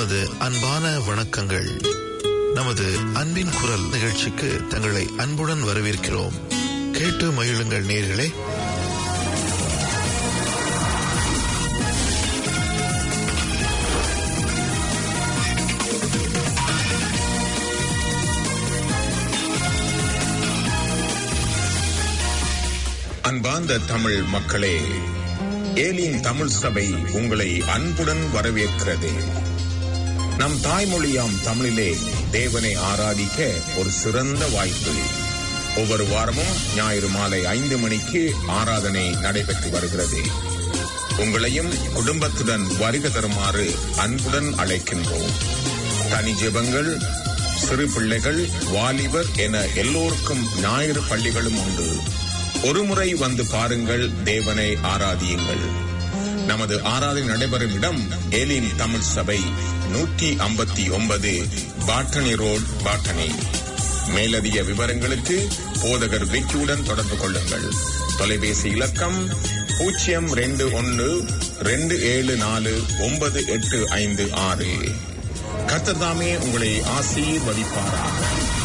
நமது அன்பான வணக்கங்கள் நமது அன்பின் குரல் நிகழ்ச்சிக்கு தங்களை அன்புடன் வரவேற்கிறோம் கேட்டு மகிழுங்கள் நேர்களே அன்பார்ந்த தமிழ் மக்களே ஏலியின் தமிழ் சபை உங்களை அன்புடன் வரவேற்கிறது நம் தாய்மொழியாம் தமிழிலே தேவனை ஆராதிக்க ஒரு சிறந்த வாய்ப்பு ஒவ்வொரு வாரமும் ஞாயிறு மாலை ஐந்து மணிக்கு ஆராதனை நடைபெற்று வருகிறது உங்களையும் குடும்பத்துடன் வருகை தருமாறு அன்புடன் அழைக்கின்றோம் தனி ஜெபங்கள் சிறு பிள்ளைகள் வாலிபர் என எல்லோருக்கும் ஞாயிறு பள்ளிகளும் உண்டு ஒருமுறை வந்து பாருங்கள் தேவனை ஆராதியுங்கள் நமது ஆராதனை நடைபெறும் இடம் ஏலின் தமிழ் சபை நூற்றி ஐம்பத்தி ஒன்பது பாட்டனி ரோட் பாட்டனி மேலதிக விவரங்களுக்கு போதகர் விக்கியுடன் தொடர்பு கொள்ளுங்கள் தொலைபேசி இலக்கம் பூஜ்ஜியம் ரெண்டு ஒன்று ரெண்டு ஏழு நாலு ஒன்பது எட்டு ஐந்து ஆறு கர்த்ததாமே உங்களை ஆசீர்வதிப்பாராக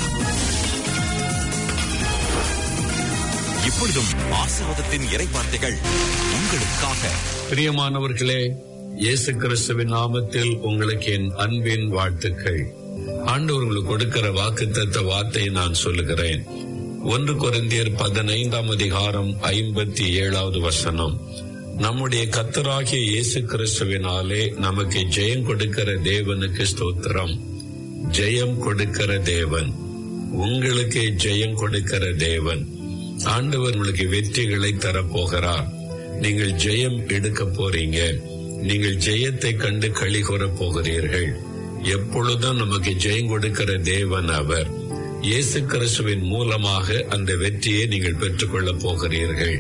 இப்பொழுதும் ஆசீர்வாதத்தின் இறைவார்த்தைகள் உங்களுக்காக பிரியமானவர்களே இயேசு கிறிஸ்துவின் நாமத்தில் உங்களுக்கு என் அன்பின் வாழ்த்துக்கள் ஆண்டவர் உங்களுக்கு கொடுக்கிற வாக்குத்தத்த வார்த்தையை நான் சொல்லுகிறேன் ஒன்று குறைந்தியர் பதினைந்தாம் அதிகாரம் ஐம்பத்தி ஏழாவது வசனம் நம்முடைய கத்தராகிய இயேசு கிறிஸ்துவினாலே நமக்கு ஜெயம் கொடுக்கிற தேவனுக்கு ஸ்தோத்திரம் ஜெயம் கொடுக்கிற தேவன் உங்களுக்கு ஜெயம் கொடுக்கிற தேவன் ஆண்டவர் உங்களுக்கு வெற்றிகளை தரப்போகிறார் நீங்கள் ஜெயம் எடுக்க போறீங்க நீங்கள் ஜெயத்தை கண்டு களி கூற போகிறீர்கள் எப்பொழுதும் நமக்கு ஜெயம் கொடுக்கிற தேவன் அவர் இயேசு கிறிஸ்துவின் மூலமாக அந்த வெற்றியை நீங்கள் பெற்றுக்கொள்ள போகிறீர்கள்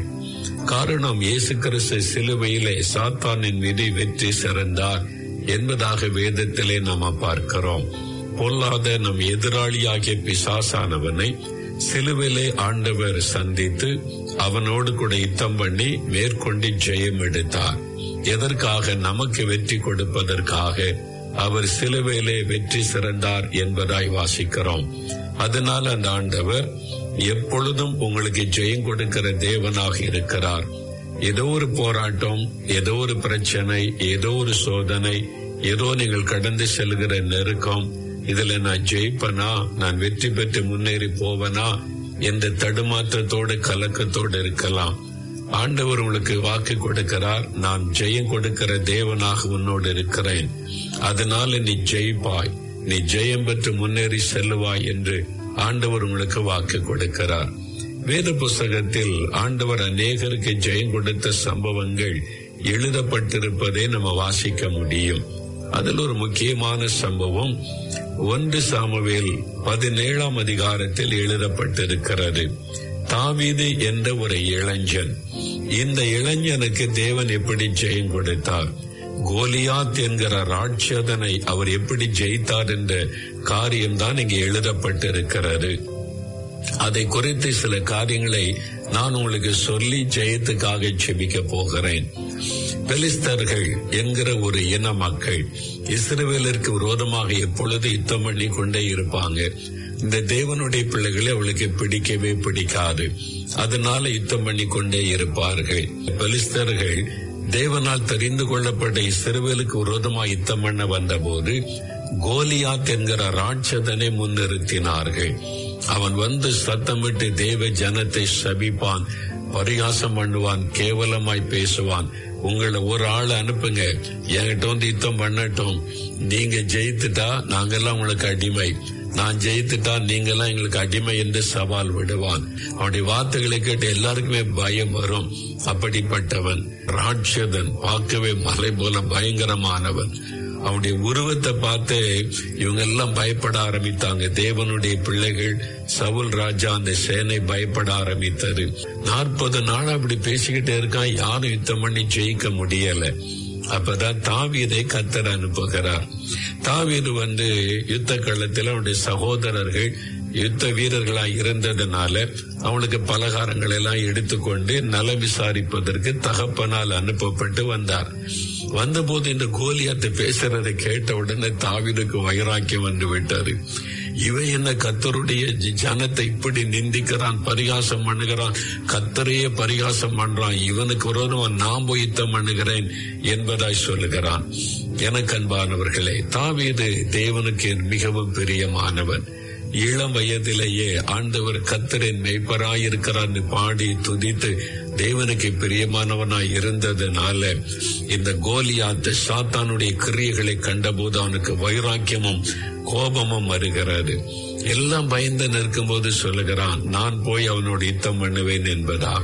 காரணம் இயேசு கிறிஸ்து சிலுவையிலே சாத்தானின் மீது வெற்றி சிறந்தார் என்பதாக வேதத்திலே நாம பார்க்கிறோம் பொல்லாத நம் எதிராளியாகிய பிசாசானவனை சிலுவிலே ஆண்டவர் சந்தித்து அவனோடு கூட யுத்தம் பண்ணி மேற்கொண்டு ஜெயம் எடுத்தார் எதற்காக நமக்கு வெற்றி கொடுப்பதற்காக அவர் சிலுவையிலே வெற்றி சிறந்தார் என்பதாய் வாசிக்கிறோம் அதனால் அந்த ஆண்டவர் எப்பொழுதும் உங்களுக்கு ஜெயம் கொடுக்கிற தேவனாக இருக்கிறார் ஏதோ ஒரு போராட்டம் ஏதோ ஒரு பிரச்சனை ஏதோ ஒரு சோதனை ஏதோ நீங்கள் கடந்து செல்கிற நெருக்கம் இதுல நான் ஜெயிப்பனா நான் வெற்றி பெற்று முன்னேறி போவனா என்ற தடுமாற்றத்தோடு கலக்கத்தோடு இருக்கலாம் ஆண்டவர் உங்களுக்கு வாக்கு கொடுக்கிறார் நான் ஜெயம் கொடுக்கிற தேவனாக உன்னோடு இருக்கிறேன் அதனால நீ ஜெயிப்பாய் நீ ஜெயம் பெற்று முன்னேறி செல்லுவாய் என்று ஆண்டவர் உங்களுக்கு வாக்கு கொடுக்கிறார் வேத புஸ்தகத்தில் ஆண்டவர் அநேகருக்கு ஜெயம் கொடுத்த சம்பவங்கள் எழுதப்பட்டிருப்பதை நம்ம வாசிக்க முடியும் அதில் ஒரு முக்கியமான சம்பவம் ஒன்று சாமுவேல் பதினேழாம் அதிகாரத்தில் எழுதப்பட்டிருக்கிறது தாவீது என்ற ஒரு இளைஞன் இந்த இளைஞனுக்கு தேவன் எப்படி ஜெயம் கொடுத்தார் கோலியாத் என்கிற ராட்சதனை அவர் எப்படி ஜெயித்தார் என்ற காரியம்தான் இங்கே எழுதப்பட்டிருக்கிறது அதை குறித்து சில காரியங்களை நான் உங்களுக்கு சொல்லி ஜெயத்துக்காக செபிக்க போகிறேன் பெலிஸ்தர்கள் என்கிற ஒரு இன மக்கள் இஸ்ரேவேலருக்கு விரோதமாக எப்பொழுது யுத்தம் பண்ணி கொண்டே இருப்பாங்க இந்த தேவனுடைய பிள்ளைகளை அவளுக்கு பிடிக்கவே பிடிக்காது அதனால யுத்தம் பண்ணி கொண்டே இருப்பார்கள் பெலிஸ்தர்கள் தேவனால் தெரிந்து கொள்ளப்பட்ட இஸ்ரவேலுக்கு விரோதமாக யுத்தம் பண்ண வந்தபோது கோலியாத் என்கிற ராட்சதனை முன்னிறுத்தினார்கள் அவன் வந்து சத்தமிட்டு தேவ ஜனத்தை சபிப்பான் பரிகாசம் பண்ணுவான் கேவலமாய் பேசுவான் உங்களை ஒரு ஆள் அனுப்புங்க என்கிட்ட வந்து யுத்தம் பண்ணட்டும் நீங்க ஜெயித்துட்டா நாங்கெல்லாம் உங்களுக்கு அடிமை நான் ஜெயித்துட்டா நீங்கெல்லாம் எங்களுக்கு அடிமை என்று சவால் விடுவான் அவனுடைய வார்த்தைகளை கேட்டு எல்லாருக்குமே பயம் வரும் அப்படிப்பட்டவன் ராட்சதன் பார்க்கவே மலை போல பயங்கரமானவன் அவனுடைய உருவத்தை பார்த்து இவங்க எல்லாம் பயப்பட ஆரம்பித்தாங்க தேவனுடைய பிள்ளைகள் சவுல் ராஜா அந்த சேனை பயப்பட ஆரம்பித்தது நாற்பது நாள் அப்படி பேசிக்கிட்டே இருக்கான் யாரும் யுத்தம் பண்ணி ஜெயிக்க முடியல அப்பதான் தாவீதை கத்தர் அனுப்புகிறார் தாவீது வந்து யுத்த களத்தில் அவனுடைய சகோதரர்கள் யுத்த வீரர்களா இருந்ததுனால அவனுக்கு பலகாரங்கள் எல்லாம் எடுத்துக்கொண்டு நல விசாரிப்பதற்கு தகப்பனால் அனுப்பப்பட்டு வந்தார் வந்தபோது இந்த கோலியாத்தை பேசுறதை கேட்ட உடனே தாவீதுக்கு வைராக்கியம் வந்து விட்டாரு இவன் என்ன கத்தருடைய ஜ- ஜனத்தை இப்படி நிந்திக்கிறான் பரிகாசம் பண்ணுகிறான் கத்தரையே பரிகாசம் பண்றான் இவனுக்கு விரோதமா நான் போய் யுத்தம் பண்ணுகிறேன் என்பதாய் சொல்லுகிறான் எனக்கு அன்பானவர்களே தாவீது தேவனுக்கு மிகவும் பிரியமானவன் இளம் வயதிலேயே ஆண்டவர் கத்தரின் மெய்ப்பராய் இருக்கிறான்னு பாடி துதித்து தேவனுக்கு பிரியமானவனாய் இருந்ததுனால இந்த கோலியாத்து சாத்தானுடைய கிரியைகளை கண்டபோது அவனுக்கு வைராக்கியமும் கோபமும் வருகிறது எல்லாம் பயந்து நிற்கும்போது சொல்லுகிறான் நான் போய் அவனோட யுத்தம் பண்ணுவேன் என்பதாக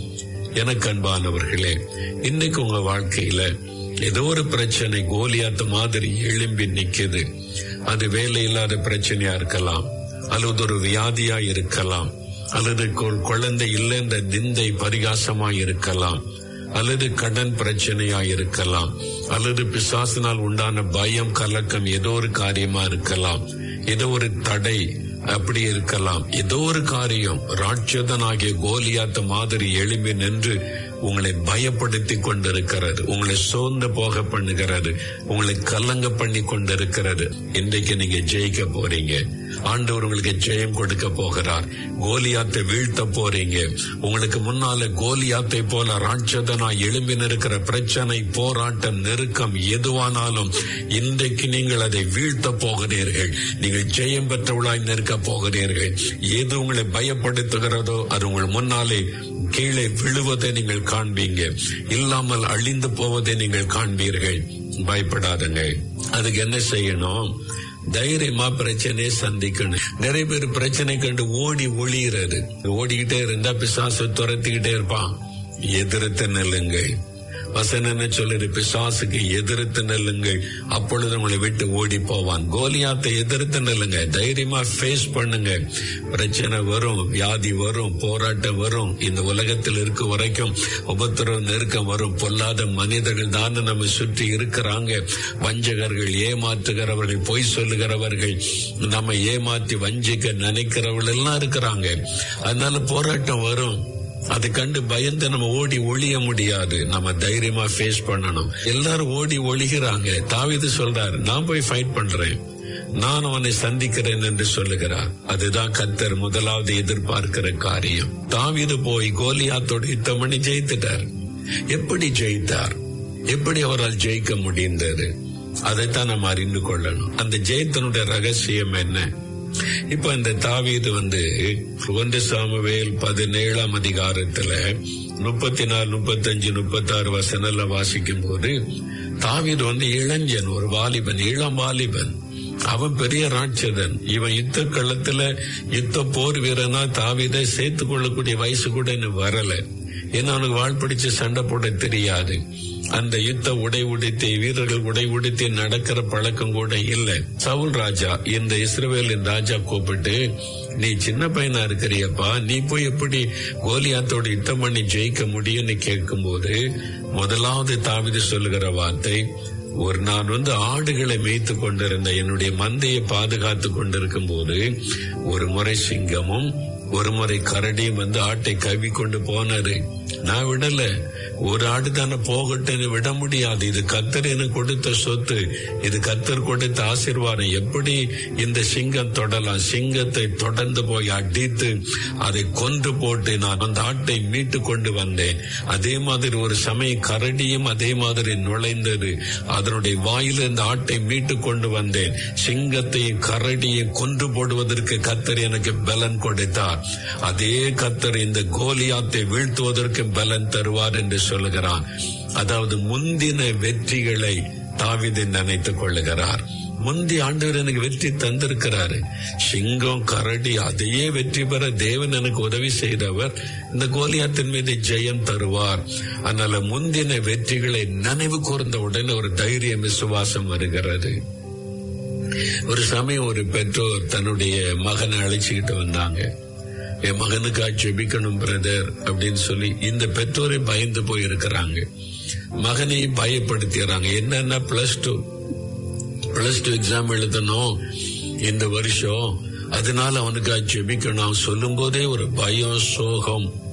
எனக்கு அன்பானவர்களே இன்னைக்கு உங்க வாழ்க்கையில ஏதோ ஒரு பிரச்சனை கோலியாத்து மாதிரி எழும்பி நிக்குது அது வேலை இல்லாத பிரச்சனையா இருக்கலாம் அல்லது ஒரு வியாதியா இருக்கலாம் அல்லது கொ- குழந்தை இல்லைன்ற நிந்தை பரிகாசமா இருக்கலாம் அல்லது கடன் பிரச்சனையா இருக்கலாம் அல்லது பிசாசினால் உண்டான பயம் கலக்கம் ஏதோ ஒரு காரியமா இருக்கலாம் ஏதோ ஒரு தடை அப்படி இருக்கலாம் ஏதோ ஒரு காரியம் ராட்சதனாகிய கோலியாத்த மாதிரி எழும்பி நின்று உங்களை பயப்படுத்தி கொண்டிருக்கிறது உங்களை சோர்ந்து போக பண்ணுகிறது உங்களை கலங்க பண்ணி கொண்டிருக்கிறது இன்றைக்கு நீங்க ஜெயிக்க போறீங்க ஆண்டவர் உங்களுக்கு ஜெயம் கொடுக்க போகிறார் கோலியாத்தை வீழ்த்த போறீங்க உங்களுக்கு முன்னால கோலியாத்தை போல ராட்சதனா எழும்பி நிற்கிற பிரச்சனை போராட்டம் நெருக்கம் எதுவானாலும் இன்றைக்கு நீங்கள் அதை வீழ்த்த போகிறீர்கள் நீங்கள் ஜெயம் பெற்றவளாய் நிற்க போகிறீர்கள் எது உங்களை பயப்படுத்துகிறதோ அது உங்கள் முன்னாலே கீழே விழுவதை நீங்கள் காண்பீங்க இல்லாமல் அழிந்து போவதை நீங்கள் காண்பீர்கள் பயப்படாதுங்க அதுக்கு என்ன செய்யணும் தைரியமா பிரச்சனையை சந்திக்கணும் நிறைய பேர் பிரச்சனை கண்டு ஓடி ஒளியிறது ஓடிக்கிட்டே இருந்தா பிசாசு துரத்திக்கிட்டே இருப்பான் எதிர்த்து நில்லுங்கள் வசனம் என்ன சொல்லுது பிசாசுக்கு எதிர்த்து நெல்லுங்கள் அப்பொழுது உங்களை விட்டு ஓடி போவான் கோலியாத்தை எதிர்த்து நெல்லுங்க தைரியமா ஃபேஸ் பண்ணுங்க பிரச்சனை வரும் வியாதி வரும் போராட்டம் வரும் இந்த உலகத்தில் இருக்க வரைக்கும் உபத்திரவம் நெருக்கம் வரும் பொல்லாத மனிதர்கள் தான் நம்ம சுற்றி இருக்கிறாங்க வஞ்சகர்கள் ஏமாற்றுகிறவர்கள் பொய் சொல்லுகிறவர்கள் நம்ம ஏமாற்றி வஞ்சிக்க நினைக்கிறவர்கள் எல்லாம் இருக்கிறாங்க அதனால போராட்டம் வரும் அதை கண்டு பயந்து நம்ம ஓடி ஒளிய முடியாது நம்ம தைரியமா ஃபேஸ் பண்ணணும் எல்லாரும் ஓடி ஒளிகிறாங்க தாவிது சொல்றாரு நான் போய் ஃபைட் பண்றேன் நான் அவனை சந்திக்கிறேன் என்று சொல்லுகிறார் அதுதான் கத்தர் முதலாவது எதிர்பார்க்கிற காரியம் தாவிது போய் கோலியாத்தோட யுத்தம் பண்ணி ஜெயித்துட்டார் எப்படி ஜெயித்தார் எப்படி அவரால் ஜெயிக்க முடிந்தது அதைத்தான் நம்ம அறிந்து கொள்ளணும் அந்த ஜெயத்தினுடைய ரகசியம் என்ன இப்ப இந்த தாவீது வந்து ஒன்று சாமுவேல் பதினேழாம் அதிகாரத்துல முப்பத்தி நாலு முப்பத்தஞ்சு முப்பத்தாறு வசனம்ல வாசிக்கும் போது தாவீது வந்து இளைஞன் ஒரு வாலிபன் இளம் வாலிபன் அவன் பெரிய ராட்சதன் இவன் யுத்த களத்துல யுத்த போர் வீரனா தாவீதை சேர்த்து கொள்ளக்கூடிய வயசு கூட இன்னும் வரல ஏன்னா அவனுக்கு வாழ் பிடிச்சு சண்டை போட தெரியாது அந்த யுத்த உடை உடுத்தி வீரர்கள் உடை உடுத்தி நடக்கிற பழக்கம் கூட இல்லை சவுல் ராஜா இந்த இஸ்ரவேலின் ராஜா கூப்பிட்டு நீ சின்ன பையனா இருக்கிறியப்பா நீ போய் எப்படி கோலியாத்தோட யுத்தம் பண்ணி ஜெயிக்க முடியும்னு கேட்கும்போது முதலாவது தாவிது சொல்லுகிற வார்த்தை ஒரு நான் வந்து ஆடுகளை மேய்த்து கொண்டிருந்த என்னுடைய மந்தையை பாதுகாத்து கொண்டிருக்கும் போது ஒரு முறை சிங்கமும் ஒரு முறை கரடியும் வந்து ஆட்டை கவி கொண்டு போனாரு நான் விடல ஒரு ஆடு தானே போகட்டும்னு விட முடியாது இது கத்தர் எனக்கு கொடுத்த சொத்து இது கத்தர் கொடுத்த ஆசீர்வாதம் எப்படி இந்த சிங்கம் தொடலாம் சிங்கத்தை தொடர்ந்து போய் அடித்து அதை கொன்று போட்டு நான் அந்த ஆட்டை மீட்டு கொண்டு வந்தேன் அதே மாதிரி ஒரு சமயம் கரடியும் அதே மாதிரி நுழைந்தது அதனுடைய வாயில இந்த ஆட்டை மீட்டு கொண்டு வந்தேன் சிங்கத்தையும் கரடியும் கொன்று போடுவதற்கு கத்தர் எனக்கு பலன் கொடுத்தார் அதே கத்தர் இந்த கோலியாத்தை வீழ்த்துவதற்கு பலன் தருவார் என்று சொல்லுகிறான் அதாவது முந்தின வெற்றிகளை தாவிது நினைத்துக் கொள்ளுகிறார் முந்தி ஆண்டவர் எனக்கு வெற்றி தந்திருக்கிறாரு சிங்கம் கரடி அதையே வெற்றி பெற தேவன் எனக்கு உதவி செய்தவர் இந்த கோலியாத்தின் மீது ஜெயம் தருவார் அதனால முந்தின வெற்றிகளை நினைவு கூர்ந்த உடனே ஒரு தைரியம் விசுவாசம் வருகிறது ஒரு சமயம் ஒரு பெற்றோர் தன்னுடைய மகனை அழைச்சிக்கிட்டு வந்தாங்க என் மகனுக்கா ஜெபிக்கணும் பிரதர் அப்படின்னு சொல்லி இந்த பெற்றோரை பயந்து போய் இருக்கிறாங்க மகனையும் பயப்படுத்திடுறாங்க என்னன்னா plus two plus two exam எழுதணும் இந்த வருஷம் அதனால அவனுக்கா ஜெபிக்கணும் சொல்லும் போதே ஒரு பயம் சோகம்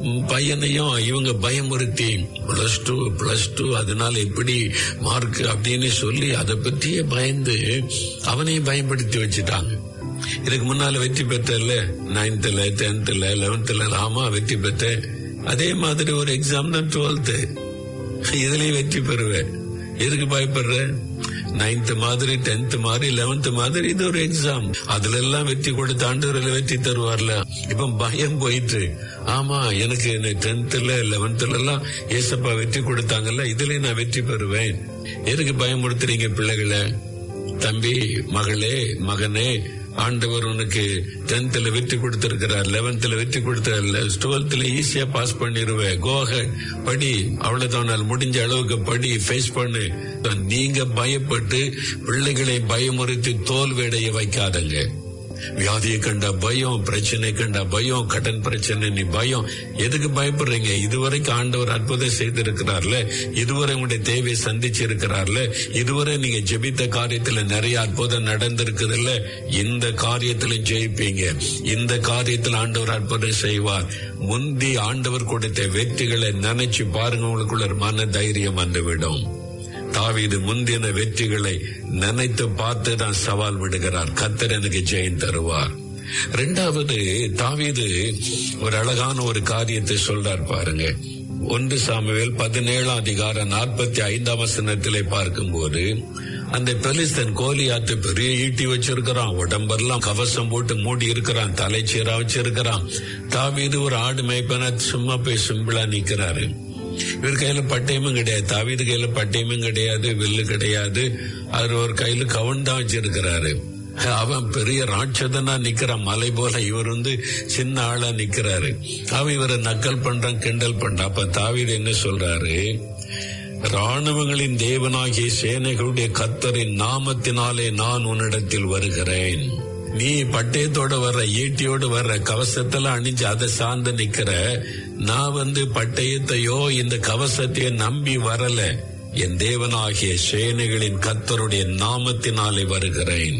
ம், பையனையும் இவங்க பயமுறுத்தி பிளஸ் டூ பிளஸ் டூ அதனால எப்படி மார்க் அப்படின்னு சொல்லி அதை பற்றியே பயந்து அவனையும் பயன்படுத்தி வச்சுட்டாங்க இதுக்கு முன்னால வெற்றி பெற்றல நைன்த்ல டென்த்ல லெவன்த்ல ஆமா வெற்றி பெற்றேன் அதே மாதிரி ஒரு எக்ஸாம் தான் டுவெல்த்து இதுலயும் வெற்றி பெறுவேன் எதுக்கு பயப்படுற நைன்த் மாதிரி டென்த் மாதிரி லெவன்த் மாதிரி இது ஒரு எக்ஸாம் அதுல எல்லாம் வெற்றி கொடுத்து ஆண்டவரில் வெற்றி தருவார்ல இப்ப பயம் போயிட்டு ஆமா எனக்கு டென்த்ல லெவன்த்ல எல்லாம் ஏசப்பா வெற்றி கொடுத்தாங்கல்ல இதுலயும் நான் வெற்றி பெறுவேன் எதுக்கு பயமுறுத்துறீங்க பிள்ளைகளை தம்பி மகளே மகனே ஆண்டவர் உனக்கு டென்த்ல வெற்றி கொடுத்திருக்கிறார் லெவன்த்ல வெற்றி கொடுத்தார் டுவெல்த்ல ஈஸியா பாஸ் பண்ணிருவேன் கோக படி அவ்வளவுதான் நாள் முடிஞ்ச அளவுக்கு படி ஃபேஸ் பண்ணு நீங்க பயப்பட்டு பிள்ளைகளை பயமுறுத்தி தோல்வியடைய வைக்காதங்க வியாதியை கண்டா பயம் பிரச்சனை கண்டா பயம் கடன் பிரச்சனை நீ பயம் எதுக்கு பயப்படுறீங்க இதுவரைக்கும் ஆண்டவர் அற்புதம் செய்திருக்கிறார்ல இதுவரை உங்களுடைய தேவையை சந்திச்சிருக்கிறார்ல இதுவரை நீங்க ஜெபித்த காரியத்துல நிறைய அற்புதம் நடந்திருக்குதுல்ல இந்த காரியத்திலும் ஜெயிப்பீங்க இந்த காரியத்தில் ஆண்டவர் அற்புதம் செய்வார் முந்தி ஆண்டவர் கொடுத்த வெற்றிகளை நினைச்சு பாருங்க உங்களுக்குள்ள ஒரு மன தைரியம் வந்துவிடும் தாவீது முந்தின வெற்றிகளை நினைத்து பார்த்து தான் சவால் விடுகிறார் கத்தர் எனக்கு ஜெயம் தருவார் ரெண்டாவது தாவீது ஒரு அழகான ஒரு காரியத்தை சொல்றார் பாருங்க ஒன்று சாமுவேல் பதினேழாம் அதிகாரம் நாற்பத்தி ஐந்தாம் வசனத்திலே பார்க்கும்போது அந்த பெலிஸ்தன் கோலியாத்து பெரிய ஈட்டி வச்சிருக்கிறான் உடம்பெல்லாம் கவசம் போட்டு மூடி இருக்கிறான் தலைச்சீரா வச்சிருக்கிறான் தாவீது ஒரு ஆடு மேய்ப்பன சும்மா போய் சிம்பிளா நிக்கிறாரு இவர் கையில பட்டயமும் கிடையாது தாவீது கையில பட்டயமும் கிடையாது வில்லு கிடையாது அவர் ஒரு கையில கவன் தான் வச்சிருக்கிறாரு அவன் பெரிய ராட்சதனா நிக்கிறான் மலை போல இவர் வந்து சின்ன ஆளா நிக்கிறாரு அவன் இவரை நக்கல் பண்றான் கிண்டல் பண்றான் அப்ப தாவீது என்ன சொல்றாரு ராணுவங்களின் தேவனாகிய சேனைகளுடைய கத்தரின் நாமத்தினாலே நான் உன்னிடத்தில் வருகிறேன் நீ பட்டயத்தோட வர்ற ஈட்டியோட வர்ற கவசத்தெல்லாம் அணிஞ்சு அதை சார்ந்து நிக்கிற நான் வந்து பட்டயத்தையோ இந்த கவசத்தையோ நம்பி வரல என் தேவனாகிய சேனைகளின் கத்தருடைய நாமத்தினாலே வருகிறேன்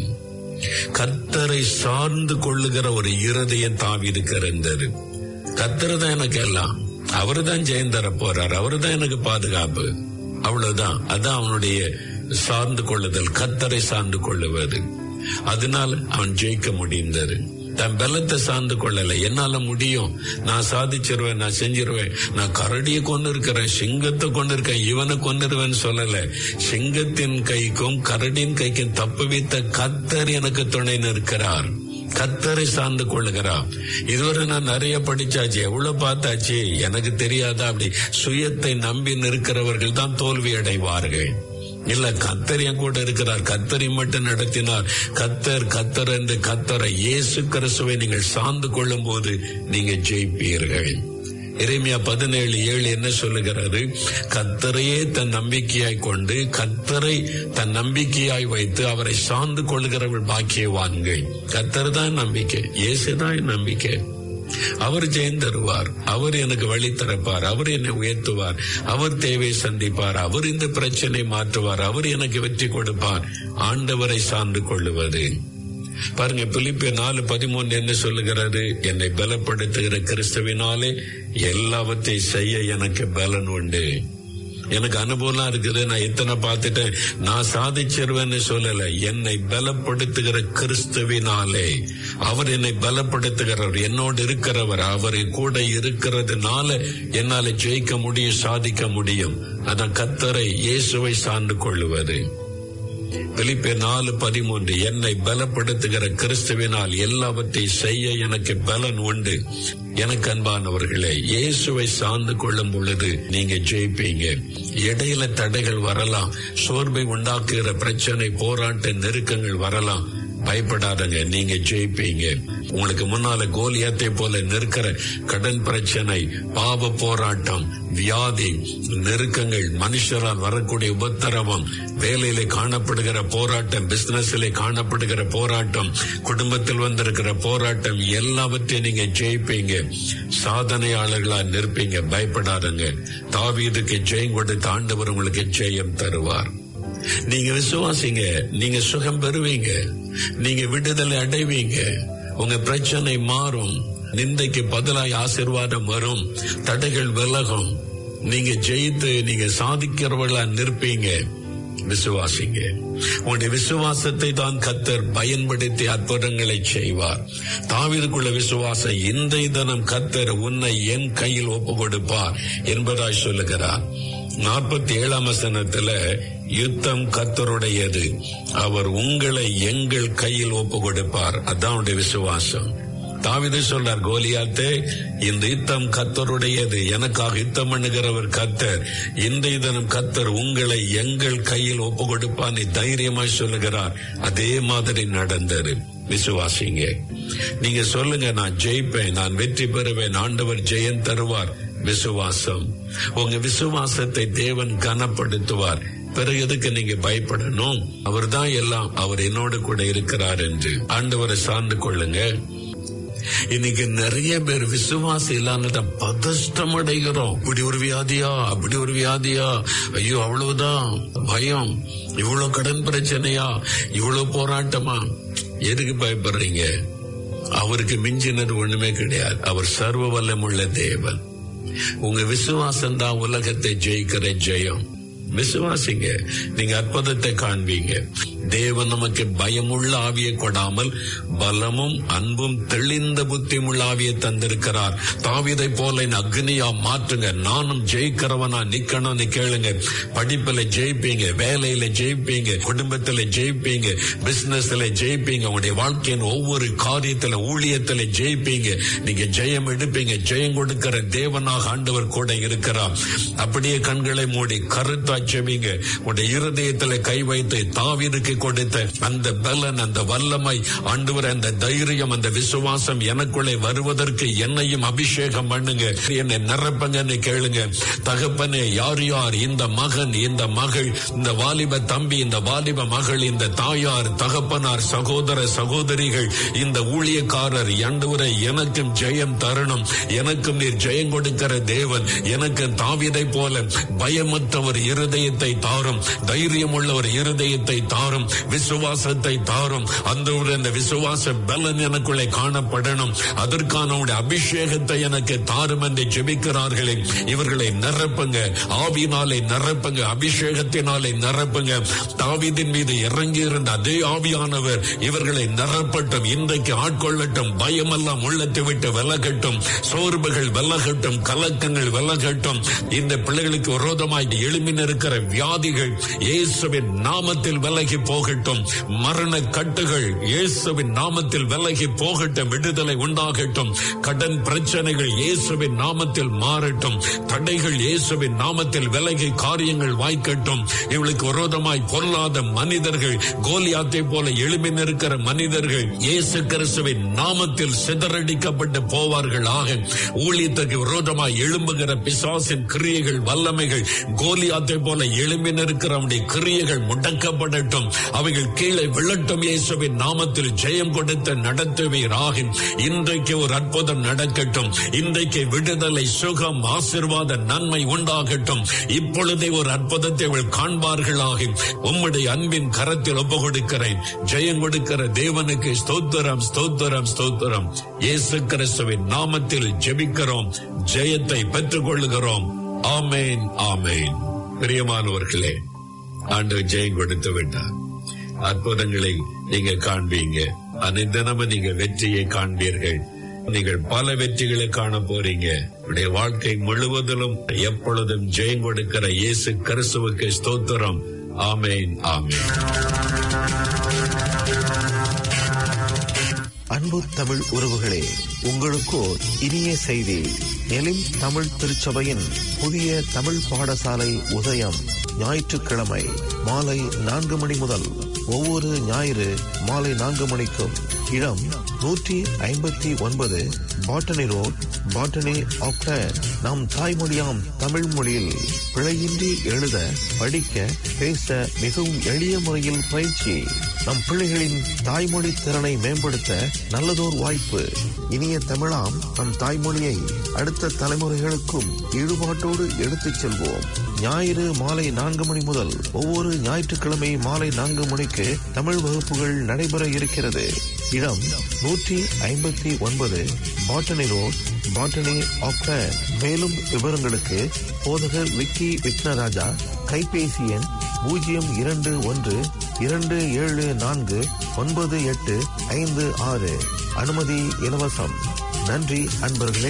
கத்தரை சார்ந்து கொள்ளுகிற ஒரு இருதயம் தாவிதுக்கு இருந்தது கத்தர் தான் எனக்கு எல்லாம் அவரு தான் ஜெயம் தர போறார் அவரு தான் எனக்கு பாதுகாப்பு அவ்வளவுதான் அதான் அவனுடைய சார்ந்து கொள்ளுதல் கத்தரை சார்ந்து கொள்ளுவது அதனால் அவன் ஜெயிக்க முடிந்தது தன் பலத்தை சார்ந்து கொள்ளல என்னால முடியும் நான் சாதிச்சிருவேன் நான் செஞ்சிருவேன் நான் கரடியை கொண்டு இருக்கிறேன் சிங்கத்தை கொண்டு இருக்கேன் இவனை கொண்டுருவேன் சொல்லல சிங்கத்தின் கைக்கும் கரடியின் கைக்கும் தப்பு வைத்த கத்தர் எனக்கு துணை நிற்கிறார் கத்தரை சார்ந்து கொள்ளுகிறார் இதுவரை நான் நிறைய படிச்சாச்சு எவ்வளவு பார்த்தாச்சு எனக்கு தெரியாதா அப்படி சுயத்தை நம்பி நிற்கிறவர்கள் தான் தோல்வி அடைவார்கள் இல்ல கத்தர் என் கூட இருக்கிறார் கத்தரை மட்டும் நடத்தினார் கத்தர் கத்தர் என்று கத்தரை இயேசு கிறிஸ்துவை நீங்கள் சார்ந்து கொள்ளும் போது நீங்க ஜெயிப்பீர்கள் இறைமையா பதினேழு ஏழு என்ன சொல்லுகிறது கத்தரையே தன் நம்பிக்கையாய் கொண்டு கத்தரை தன் நம்பிக்கையாய் வைத்து அவரை சார்ந்து கொள்கிறவள் பாக்கியவான்கள் கத்தர் தான் நம்பிக்கை இயேசுதான் நம்பிக்கை அவர் ஜெயம் தருவார் அவர் எனக்கு வழி திறப்பார் அவர் என்னை உயர்த்துவார் அவர் தேவை சந்திப்பார் அவர் இந்த பிரச்சனை மாற்றுவார் அவர் எனக்கு வெற்றி கொடுப்பார் ஆண்டவரை சார்ந்து கொள்ளுவது பாருங்க பிலிப்பிய நாலு பதிமூணு என்ன சொல்லுகிறது என்னை பலப்படுத்துகிற கிறிஸ்துவினாலே எல்லாவற்றையும் செய்ய எனக்கு பலன் உண்டு எனக்கு அனுபவம் இருக்குது நான் எத்தனை பார்த்துட்டேன் நான் சாதிச்சிருவேன்னு சொல்லல என்னை பலப்படுத்துகிற கிறிஸ்துவினாலே அவர் என்னை பலப்படுத்துகிறவர் என்னோடு இருக்கிறவர் அவர் கூட இருக்கிறதுனால என்னால ஜெயிக்க முடியும் சாதிக்க முடியும் அதான் கத்தரை இயேசுவை சார்ந்து கொள்ளுவது பிலிப்பே நாலு பதிமூன்று என்னை பலப்படுத்துகிற கிறிஸ்துவினால் எல்லாவற்றையும் செய்ய எனக்கு பலன் உண்டு எனக்கு அன்பானவர்களே இயேசுவை சார்ந்து கொள்ளும் பொழுது நீங்க ஜெயிப்பீங்க இடையில தடைகள் வரலாம் சோர்வை உண்டாக்குகிற பிரச்சனை போராட்ட நெருக்கங்கள் வரலாம் பயப்படாதங்க நீங்க ஜெயிப்பீங்க உங்களுக்கு முன்னால கோலியத்தை போல நிற்கிற கடன் பிரச்சனை பாவ போராட்டம் வியாதி நெருக்கங்கள் மனுஷரால் வரக்கூடிய உபத்திரவம் வேலையில காணப்படுகிற போராட்டம் பிசினஸ்ல காணப்படுகிற போராட்டம் குடும்பத்தில் வந்திருக்கிற போராட்டம் எல்லாவற்றையும் நீங்க ஜெயிப்பீங்க சாதனையாளர்களா நிற்பீங்க பயப்படாதங்க தாவீதுக்கு ஜெயம் கொடுத்த ஆண்டவர் உங்களுக்கு ஜெயம் தருவார் நீங்க விசுவாசிங்க நீங்க சுகம் பெறுவீங்க நீங்க விடுதலை அடைவீங்க உங்க பிரச்சனை மாறும் நிந்தைக்கு பதிலாய் ஆசீர்வாதம் வரும் தடைகள் விலகும் நீங்க ஜெயித்து நீங்க சாதிக்கிறவர்களா நிற்பீங்க விசுவாசிங்க உங்களுடைய விசுவாசத்தை தான் கத்தர் பயன்படுத்தி அற்புதங்களை செய்வார் தாவிதுக்குள்ள விசுவாசம் இந்த தினம் கத்தர் உன்னை என் கையில் ஒப்பு கொடுப்பார் என்பதாய் சொல்லுகிறார் நாற்பத்தி ஏழாம் வசனத்துல யுத்தம் கத்தருடையது அவர் உங்களை எங்கள் கையில் ஒப்பு கொடுப்பார் அதான் அவருடைய விசுவாசம் தாவிது சொல்றார் கோலியாத்தே இந்த யுத்தம் கத்தருடையது எனக்காக யுத்தம் பண்ணுகிறவர் கத்தர் இந்த இதனம் கத்தர் உங்களை எங்கள் கையில் ஒப்பு கொடுப்பான் தைரியமாய் சொல்லுகிறார் அதே மாதிரி நடந்தது விசுவாசிங்க நீங்க சொல்லுங்க நான் ஜெயிப்பேன் நான் வெற்றி பெறுவேன் ஆண்டவர் ஜெயம் தருவார் விசுவாசம் உங்க விசுவாசத்தை தேவன் கனப்படுத்துவார் பிறகு எதுக்கு நீங்க பயப்படணும் அவர் தான் எல்லாம் அவர் என்னோட கூட இருக்கிறார் என்று ஆண்டவரை சார்ந்து கொள்ளுங்க இன்னைக்கு நிறைய பேர் விசுவாசம் இல்லாத பதஷ்டம் அடைகிறோம் இப்படி ஒரு வியாதியா அப்படி ஒரு வியாதியா ஐயோ அவ்வளவுதான் பயம் இவ்வளவு கடன் பிரச்சனையா இவ்வளவு போராட்டமா எதுக்கு பயப்படுறீங்க அவருக்கு மிஞ்சினது ஒண்ணுமே கிடையாது அவர் சர்வ வல்லமுள்ள தேவன் உங்க விசுவாசம் தான் உலகத்தை ஜெயிக்கிற ஜெயம் விசுவாசிங்க நீங்க அற்புதத்தை காண்பீங்க தேவன் நமக்கு பயமுள்ள ஆவியை கொடாமல் பலமும் அன்பும் தெளிந்த புத்தியுமுள்ள ஆவியை தந்திருக்கிறார் தாவிதை போல என் அக்னியா மாற்றுங்க நானும் ஜெயிக்கிறவனா நிக்கணும்னு கேளுங்க படிப்புல ஜெயிப்பீங்க வேலையில ஜெயிப்பீங்க குடும்பத்துல ஜெயிப்பீங்க பிசினஸ்ல ஜெயிப்பீங்க உங்களுடைய வாழ்க்கையின் ஒவ்வொரு காரியத்துல ஊழியத்துல ஜெயிப்பீங்க நீங்க ஜெயம் எடுப்பீங்க ஜெயம் கொடுக்கிற தேவனாக ஆண்டவர் கூட இருக்கிறார் அப்படியே கண்களை மூடி கருத்தா ஜெபிங்க உங்களுடைய இருதயத்துல கை வைத்து தாவீதுக்கு கொடுத்த அந்த பலன் அந்த வல்லமை ஆண்டவர் அந்த தைரியம் அந்த விசுவாசம் எனக்குள்ளே வருவதற்கு என்னையும் அபிஷேகம் பண்ணுங்க என்னை நிரப்பங்கன்னு கேளுங்க தகப்பனே யார் யார் இந்த மகன் இந்த மகள் இந்த வாலிப தம்பி இந்த வாலிப மகள் இந்த தாயார் தகப்பனார் சகோதர சகோதரிகள் இந்த ஊழியக்காரர் ஆண்டவரை எனக்கும் ஜெயம் தரணும் எனக்கும் நீர் ஜெயம் கொடுக்கிற தேவன் எனக்கு தாவிதை போல பயமற்ற ஒரு இருதயத்தை தாரும் தைரியம் உள்ள ஒரு இருதயத்தை தாரும் விசுவாசத்தை தாரும் அந்த ஒரு அந்த விசுவாச பலன் எனக்குள்ளே காணப்படணும் அதற்கான உடைய அபிஷேகத்தை எனக்கு தாரும் என்று ஜெபிக்கிறார்களே இவர்களை நிரப்புங்க ஆவியினாலே நிரப்புங்க அபிஷேகத்தினாலே நிரப்புங்க தாவீதின் மீது இறங்கி இருந்த அதே ஆவியானவர் இவர்களை நிரப்பட்டும் இன்றைக்கு ஆட்கொள்ளட்டும் பயமெல்லாம் உள்ளத்தை விட்டு விலகட்டும் சோர்வுகள் விலகட்டும் கலக்கங்கள் விலகட்டும் இந்த பிள்ளைகளுக்கு விரோதமாய் எழுமின் இருக்கிற வியாதிகள் இயேசுவின் நாமத்தில் விலகி போகட்டும் மரண கட்டுகள் இயேசுவின் நாமத்தில் விலகி போகட்டும் விடுதலை உண்டாகட்டும் கடன் பிரச்சனைகள் இயேசுவின் நாமத்தில் மாறட்டும் தடைகள் இயேசுவின் நாமத்தில் விலகி காரியங்கள் வாய்க்கட்டும் இவளுக்கு விரோதமாய் பொல்லாத மனிதர்கள் கோலியாத்தை போல எழுமின் இருக்கிற மனிதர்கள் இயேசு கிறிஸ்துவின் நாமத்தில் சிதறடிக்கப்பட்டு போவார்கள் ஆக ஊழியத்துக்கு விரோதமாய் எழும்புகிற பிசாசின் கிரியைகள் வல்லமைகள் கோலியாத்தை போல எழும்பின் இருக்கிற அவனுடைய கிரியைகள் முடக்கப்படட்டும் அவைகள் கீழே விழட்டும் இயேசுவின் நாமத்தில் ஜெயம் கொடுத்து நடத்துவீராக இன்றைக்கு ஒரு அற்புதம் நடக்கட்டும் இன்றைக்கு விடுதலை சுகம் ஆசிர்வாத நன்மை உண்டாகட்டும் இப்பொழுதே ஒரு அற்புதத்தை அவள் காண்பார்களாக உம்முடைய அன்பின் கரத்தில் ஒப்பு கொடுக்கிறேன் ஜெயம் கொடுக்கிற தேவனுக்கு ஸ்தோத்திரம் ஸ்தோத்திரம் ஸ்தோத்திரம் இயேசு கிறிஸ்துவின் நாமத்தில் ஜெபிக்கிறோம் ஜெயத்தை பெற்றுக் கொள்ளுகிறோம் ஆமேன் ஆமேன் பிரியமானவர்களே ஆண்டவர் ஜெயம் கொடுத்து விட்டார் அற்புதங்களை நீங்க காண்பீங்க அனைத்தினமும் நீங்க வெற்றியை காண்பீர்கள் நீங்கள் பல வெற்றிகளை காண போறீங்க உடைய வாழ்க்கை முழுவதிலும் எப்பொழுதும் ஜெயம் கொடுக்கிற இயேசு கிறிஸ்துவுக்கு ஸ்தோத்திரம் ஆமேன் ஆமேன் அன்பு தமிழ் உறவுகளே உங்களுக்கோ இனிய செய்தி எலிம் தமிழ் திருச்சபையின் புதிய தமிழ் பாடசாலை உதயம் ஞாயிற்றுக்கிழமை மாலை நான்கு மணி முதல் ஒவ்வொரு ஞாயிறு மாலை நான்கு மணிக்கும் இடம் நூற்றி ஐம்பத்தி ஒன்பது பாட்டனி ரோட் பாட்டனி ஆப்டர் நம் தாய்மொழியாம் தமிழ் மொழியில் பிழையின்றி எழுத படிக்க பேச மிகவும் எளிய முறையில் பயிற்சி நம் பிள்ளைகளின் தாய்மொழி திறனை மேம்படுத்த நல்லதோர் வாய்ப்பு இனிய தமிழாம் நம் தாய்மொழியை அடுத்த தலைமுறைகளுக்கும் ஈடுபாட்டோடு எடுத்துச் செல்வோம் ஞாயிறு மாலை நான்கு மணி முதல் ஒவ்வொரு ஞாயிற்றுக்கிழமை மாலை நான்கு மணிக்கு தமிழ் வகுப்புகள் நடைபெற இருக்கிறது இடம் நூற்றி ஐம்பத்தி ஒன்பது பாட்டனி ரோட் பாட்டனி ஆப்டர் மேலும் விவரங்களுக்கு போதகர் விக்கி விக்னராஜா கைபேசி எண் பூஜ்ஜியம் இரண்டு ஒன்று இரண்டு ஏழு நான்கு ஒன்பது எட்டு ஐந்து ஆறு அனுமதி இலவசம் நன்றி அன்பர்களே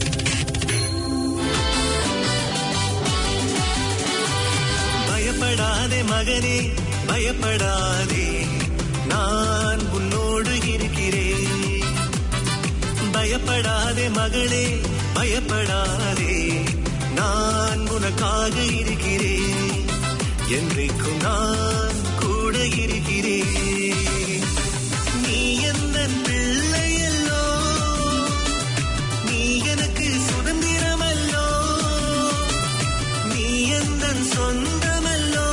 பயப்படாதே மகனே பயப்படாதே நான் உன்னோடு இருக்கிறேன் பயப்படாதே மகளே பயப்படாதே நான் உனக்காக இருக்கிறேன் என்றைக்கும் நான் கூட இருக்கிறேன் நீ எந்த பிள்ளையல்லோ நீ எனக்கு சுதந்திரமல்லோ நீ எந்த சொந்தமல்லோ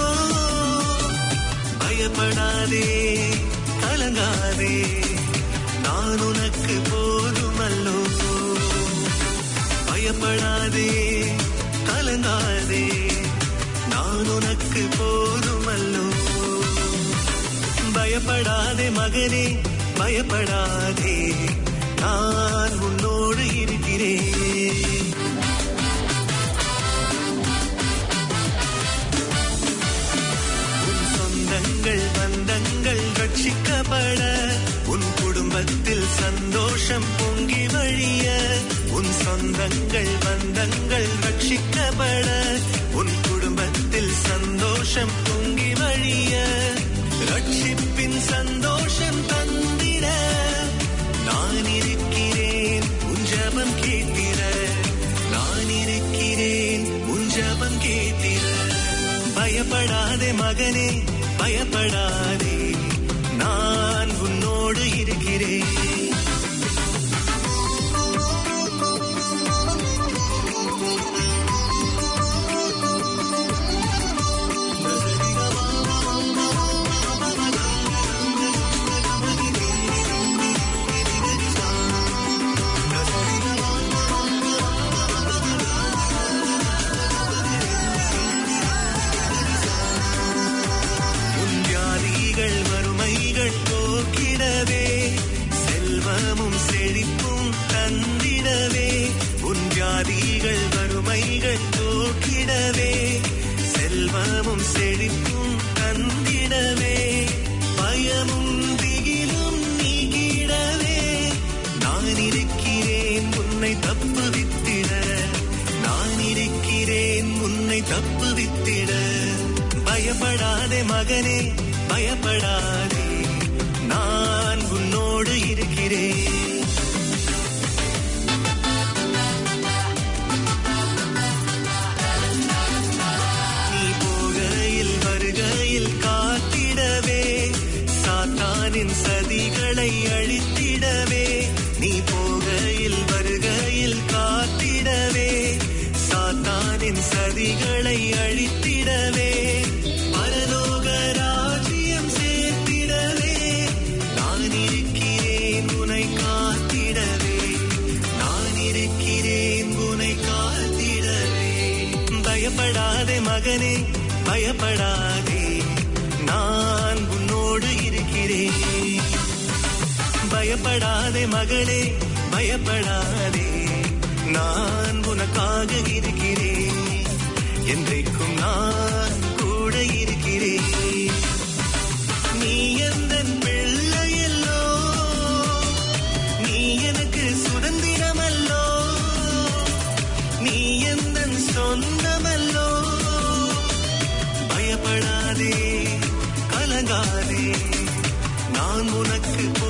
பயப்படாதே கலங்காதே நான் உனக்கு போதுமல்லோ பயப்படாதே கலங்காதே நான் உனக்கு போதுமல்லோ பயப்படாதே மகனே பயப்படாதே நான் உன்னோடு இருக்கிறேன் உன் சொந்தங்கள் பந்தங்கள் ரட்சிக்கப்பட உன் குடும்பத்தில் சந்தோஷம் பொங்கி வழிய உன் சொந்தங்கள் பந்தங்கள் ரட்சிக்கப்பட உன் குடும்பத்தில் சந்தோஷம் பொங்கி வழிய ரட்சிப்பின் சந்தோஷம் தந்திட நான் இருக்கிறேன் உன் ஜபம் கேட்கிற நான் இருக்கிறேன் உன் ஜபம் கேட்கிற பயப்படாதே மகனே பயப்படாதே நான் உன்னோடு இருக்கிறேன் உன் வியாதிகள் வறுமைகள் போக்கிடவே செல்வமும் செழிப்பும் தந்திடவே உன் வியாதிகள் வறுமைகள் போக்கிடவே செல்வமும் செழிப்பும் தந்திடவே பயமும் திகிலும் நீக்கிடவே நான் இருக்கிறேன் உன்னை தப்புவித்திட நான் இருக்கிறேன் உன்னை தப்புவித்திட பயப்படாதே மகனே பயப்படாதே நான் உன்னோடு இருக்கிறேன் நீ போகையில் வருகையில் காத்திடவே சாத்தானின் சதிகளை அழித்திடவே நீ போகையில் வருகையில் காத்திடவே சாத்தானின் சதிகளை அழித்திடவே பரலோக ராஜ்யம் சேர்த்திடவே நான் இருக்கிறேன் உனை காத்திடவே நான் இருக்கிறேன் உனை காத்திடவே பயப்படாதே மகனே பயப்படாதே நான் உன்னோடு இருக்கிறேன் பயப்படாதே மகளே பயப்படாதே நான் உனக்காக இருக்கிறேன் என்றைக்கும் நான் கூட இருக்கிறேன் நீ எந்த பிள்ளையல்லோ நீ எனக்கு சுதந்திரமல்லோ நீ எந்த சொந்தமல்லோ பயப்படாதே கலங்காதே நான் உனக்கு போ